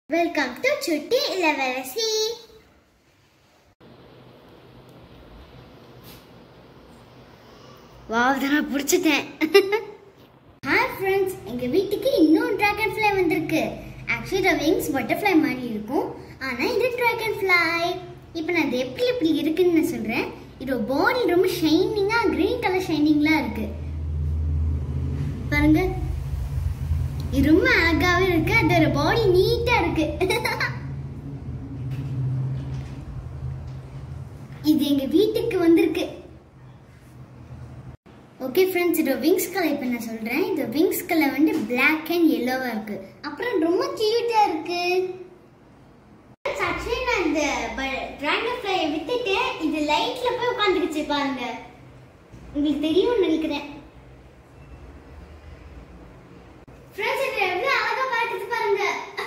welcome to சுட்டி இளவரசி wow நான் பிடிச்சிட்டேன் ஹாய் ஃப்ரெண்ட்ஸ் எங்க வீட்டுக்கு இன்னொரு டிராகன் ஃப்ளை வந்திருக்கு ஆக்சுவலி இந்த விங்ஸ் பட்டர்ஃப்ளை மாதிரி இருக்கும் ஆனா இது டிராகன் ஃப்ளை இப்போ நான் இது எப்படி எப்படி இருக்குன்னு நான் சொல்றேன் இதோட பாடி ரொம்ப ஷைனிங்கா கிரீன் கலர் ஷைனிங்லாம் இருக்கு பாருங்க இது ரொம்ப அழகாவே இருக்கு அதோட பாடி நீட்டா இருக்கு இது எங்க வீட்டுக்கு வந்திருக்கு ஓகே ஃப்ரெண்ட்ஸ் இதோட விங்ஸ் கலர் இப்போ நான் சொல்றேன் இந்த விங்ஸ் கலர் வந்து பிளாக் அண்ட் எல்லோவா இருக்கு அப்புறம் ரொம்ப கியூட்டா இருக்கு ஆக்சுவலி நான் இந்த டிராகன் ஃப்ளையை விட்டுட்டு இது லைட்ல போய் உட்காந்துருச்சு பாருங்க உங்களுக்கு தெரியும்னு நினைக்கிறேன் ஃப்ரெண்ட்ஸ் இது எவ்வளவு அழகா பாட்டுது பாருங்க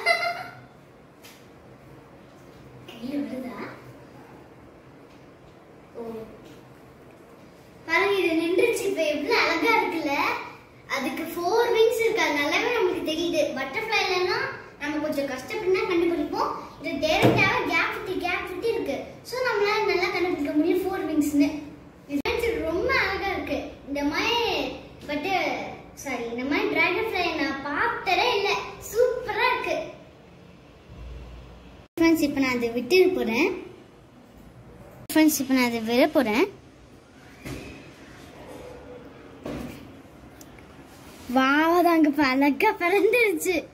கையில விழுதா ஓ பாருங்க இது நின்றுச்சு இப்ப எவ்வளவு அழகா இருக்குல்ல அதுக்கு ஃபோர் விங்ஸ் இருக்கு அது நல்லாவே நமக்கு தெரியுது பட்டர்ஃப்ளைலனா நம்ம கொஞ்சம் கஷ்டப்பட்டு தான் கண்டுபிடிப்போம் இது டைரக்டாவே கேப் விட்டு கேப் விட்டு இருக்கு ஸோ நம்மளால நல்லா கண்டுபிடிக்க முடியும் ஃபோர் விங்ஸ்னு இது ரொம்ப அழகா இருக்கு இந்த மாதிரி பட் சாரி இந்த மாதிரி டிராகன் ஃப்ளை நான் பார்த்ததே இல்லை சூப்பரா இருக்கு ஃப்ரெண்ட்ஸ் இப்போ நான் அதை விட்டு போறேன் ஃப்ரெண்ட்ஸ் இப்போ நான் அதை விட போறேன் வாவதாங்க அழகா பறந்துருச்சு